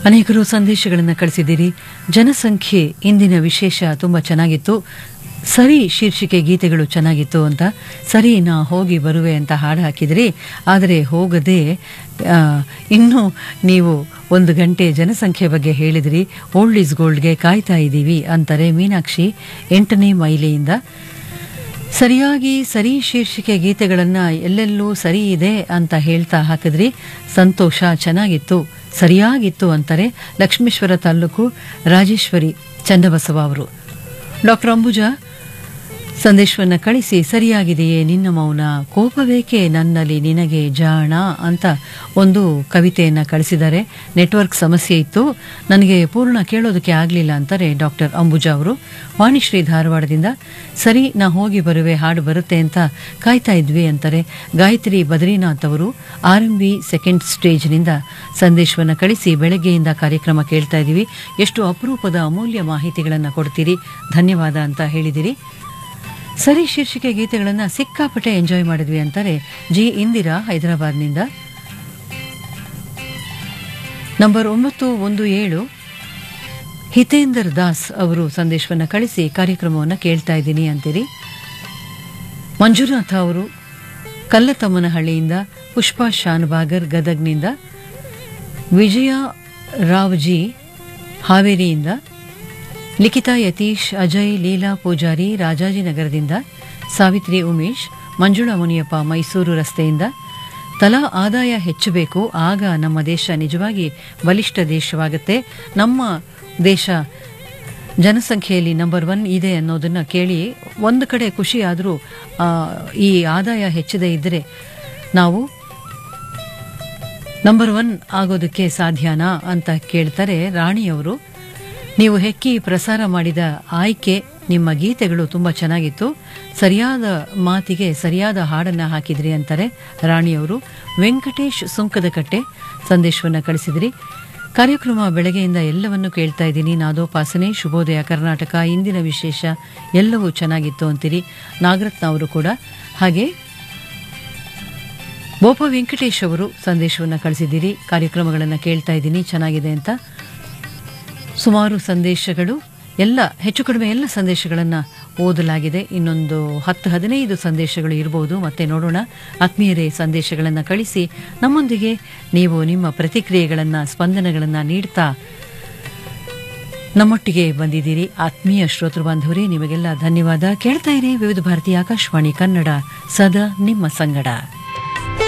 ಅನೇಕರು ಸಂದೇಶಗಳನ್ನು ಕಳಿಸಿದ್ದೀರಿ ಜನಸಂಖ್ಯೆ ಇಂದಿನ ವಿಶೇಷ ತುಂಬ ಚೆನ್ನಾಗಿತ್ತು ಸರಿ ಶೀರ್ಷಿಕೆ ಗೀತೆಗಳು ಚೆನ್ನಾಗಿತ್ತು ಅಂತ ಸರಿ ನಾ ಹೋಗಿ ಬರುವೆ ಅಂತ ಹಾಡು ಹಾಕಿದ್ರಿ ಆದರೆ ಹೋಗದೆ ಆ, ಇನ್ನೂ ನೀವು ಒಂದು ಗಂಟೆ ಜನಸಂಖ್ಯೆ ಬಗ್ಗೆ ಹೇಳಿದ್ರಿ ಓಲ್ಡ್ ಈಸ್ ಗೋಲ್ಡ್ಗೆ ಕಾಯ್ತಾ ಇದ್ದೀವಿ ಅಂತಾರೆ ಮೀನಾಕ್ಷಿ ಎಂಟನೇ ಮೈಲಿಯಿಂದ ಸರಿಯಾಗಿ ಸರಿ ಶೀರ್ಷಿಕೆ ಗೀತೆಗಳನ್ನು ಎಲ್ಲೆಲ್ಲೂ ಸರಿ ಇದೆ ಅಂತ ಹೇಳ್ತಾ ಹಾಕಿದ್ರಿ ಸಂತೋಷ ಚೆನ್ನಾಗಿತ್ತು ಸರಿಯಾಗಿತ್ತು ಅಂತಾರೆ ಲಕ್ಷ್ಮೀಶ್ವರ ತಾಲೂಕು ರಾಜೇಶ್ವರಿ ಚನ್ನಬಸವ ಅವರು ಡಾಕ್ಟರ್ ಅಂಬುಜಾ ಸಂದೇಶವನ್ನು ಕಳಿಸಿ ಸರಿಯಾಗಿದೆಯೇ ನಿನ್ನ ಮೌನ ಕೋಪವೇಕೆ ನನ್ನಲ್ಲಿ ನಿನಗೆ ಜಾಣ ಅಂತ ಒಂದು ಕವಿತೆಯನ್ನು ಕಳಿಸಿದ್ದಾರೆ ನೆಟ್ವರ್ಕ್ ಸಮಸ್ಯೆ ಇತ್ತು ನನಗೆ ಪೂರ್ಣ ಕೇಳೋದಕ್ಕೆ ಆಗಲಿಲ್ಲ ಅಂತಾರೆ ಡಾಕ್ಟರ್ ಅಂಬುಜಾ ಅವರು ವಾಣಿಶ್ರೀ ಧಾರವಾಡದಿಂದ ಸರಿ ನಾ ಹೋಗಿ ಬರುವೆ ಹಾಡು ಬರುತ್ತೆ ಅಂತ ಕಾಯ್ತಾ ಇದ್ವಿ ಅಂತಾರೆ ಗಾಯತ್ರಿ ಬದ್ರಿನಾಥ್ ಅವರು ಆರ್ ಎಂ ಬಿ ಸೆಕೆಂಡ್ ಸ್ಟೇಜ್ನಿಂದ ಸಂದೇಶವನ್ನು ಕಳಿಸಿ ಬೆಳಗ್ಗೆಯಿಂದ ಕಾರ್ಯಕ್ರಮ ಕೇಳ್ತಾ ಇದ್ದೀವಿ ಎಷ್ಟು ಅಪರೂಪದ ಅಮೂಲ್ಯ ಮಾಹಿತಿಗಳನ್ನು ಕೊಡ್ತೀರಿ ಧನ್ಯವಾದ ಅಂತ ಹೇಳಿದಿರಿ ಸರಿ ಶೀರ್ಷಿಕೆ ಗೀತೆಗಳನ್ನು ಸಿಕ್ಕಾಪಟ್ಟೆ ಎಂಜಾಯ್ ಮಾಡಿದ್ವಿ ಅಂತಾರೆ ಜಿ ಇಂದಿರಾ ಹೈದರಾಬಾದ್ನಿಂದ ನಂಬರ್ ಒಂಬತ್ತು ಒಂದು ಏಳು ಹಿತೇಂದರ್ ದಾಸ್ ಅವರು ಸಂದೇಶವನ್ನು ಕಳಿಸಿ ಕಾರ್ಯಕ್ರಮವನ್ನು ಕೇಳ್ತಾ ಇದ್ದೀನಿ ಅಂತೀರಿ ಮಂಜುನಾಥ ಅವರು ಕಲ್ಲತಮ್ಮನಹಳ್ಳಿಯಿಂದ ಪುಷ್ಪಾ ಶಾನ್ಬಾಗರ್ ಗದಗ್ನಿಂದ ವಿಜಯ ರಾವ್ಜಿ ಹಾವೇರಿಯಿಂದ ಲಿಖಿತಾ ಯತೀಶ್ ಅಜಯ್ ಲೀಲಾ ಪೂಜಾರಿ ರಾಜಾಜಿನಗರದಿಂದ ಸಾವಿತ್ರಿ ಉಮೇಶ್ ಮಂಜುಳಾ ಮುನಿಯಪ್ಪ ಮೈಸೂರು ರಸ್ತೆಯಿಂದ ತಲಾ ಆದಾಯ ಹೆಚ್ಚಬೇಕು ಆಗ ನಮ್ಮ ದೇಶ ನಿಜವಾಗಿ ಬಲಿಷ್ಠ ದೇಶವಾಗುತ್ತೆ ನಮ್ಮ ದೇಶ ಜನಸಂಖ್ಯೆಯಲ್ಲಿ ನಂಬರ್ ಒನ್ ಇದೆ ಅನ್ನೋದನ್ನು ಕೇಳಿ ಒಂದು ಕಡೆ ಖುಷಿ ಆದರೂ ಈ ಆದಾಯ ಹೆಚ್ಚದೇ ಇದ್ದರೆ ನಾವು ನಂಬರ್ ಒನ್ ಆಗೋದಕ್ಕೆ ಸಾಧ್ಯನಾ ಅಂತ ಕೇಳ್ತಾರೆ ರಾಣಿಯವರು ನೀವು ಹೆಕ್ಕಿ ಪ್ರಸಾರ ಮಾಡಿದ ಆಯ್ಕೆ ನಿಮ್ಮ ಗೀತೆಗಳು ತುಂಬ ಚೆನ್ನಾಗಿತ್ತು ಸರಿಯಾದ ಮಾತಿಗೆ ಸರಿಯಾದ ಹಾಡನ್ನು ಹಾಕಿದ್ರಿ ಅಂತಾರೆ ರಾಣಿಯವರು ವೆಂಕಟೇಶ್ ಸುಂಕದಕಟ್ಟೆ ಸಂದೇಶವನ್ನು ಕಳಿಸಿದ್ರಿ ಕಾರ್ಯಕ್ರಮ ಬೆಳಗ್ಗೆಯಿಂದ ಎಲ್ಲವನ್ನು ಕೇಳ್ತಾ ಇದ್ದೀನಿ ನಾದೋಪಾಸನೆ ಶುಭೋದಯ ಕರ್ನಾಟಕ ಇಂದಿನ ವಿಶೇಷ ಎಲ್ಲವೂ ಚೆನ್ನಾಗಿತ್ತು ಅಂತೀರಿ ನಾಗರತ್ನ ಅವರು ಕೂಡ ಹಾಗೆ ಬೋಪ ವೆಂಕಟೇಶ್ ಅವರು ಸಂದೇಶವನ್ನು ಕಳಿಸಿದ್ದೀರಿ ಕಾರ್ಯಕ್ರಮಗಳನ್ನು ಕೇಳ್ತಾ ಇದ್ದೀನಿ ಚೆನ್ನಾಗಿದೆ ಅಂತ ಸುಮಾರು ಸಂದೇಶಗಳು ಎಲ್ಲ ಹೆಚ್ಚು ಕಡಿಮೆ ಎಲ್ಲ ಸಂದೇಶಗಳನ್ನು ಓದಲಾಗಿದೆ ಇನ್ನೊಂದು ಹತ್ತು ಹದಿನೈದು ಸಂದೇಶಗಳು ಇರಬಹುದು ಮತ್ತೆ ನೋಡೋಣ ಆತ್ಮೀಯರೇ ಸಂದೇಶಗಳನ್ನು ಕಳಿಸಿ ನಮ್ಮೊಂದಿಗೆ ನೀವು ನಿಮ್ಮ ಪ್ರತಿಕ್ರಿಯೆಗಳನ್ನು ಸ್ಪಂದನೆಗಳನ್ನು ನೀಡ್ತಾ ನಮ್ಮೊಟ್ಟಿಗೆ ಬಂದಿದ್ದೀರಿ ಆತ್ಮೀಯ ಶ್ರೋತೃ ಬಾಂಧವರೇ ನಿಮಗೆಲ್ಲ ಧನ್ಯವಾದ ಕೇಳ್ತಾ ಇರಿ ವಿವಿಧ ಭಾರತಿ ಆಕಾಶವಾಣಿ ಕನ್ನಡ ಸದಾ ನಿಮ್ಮ ಸಂಗಡ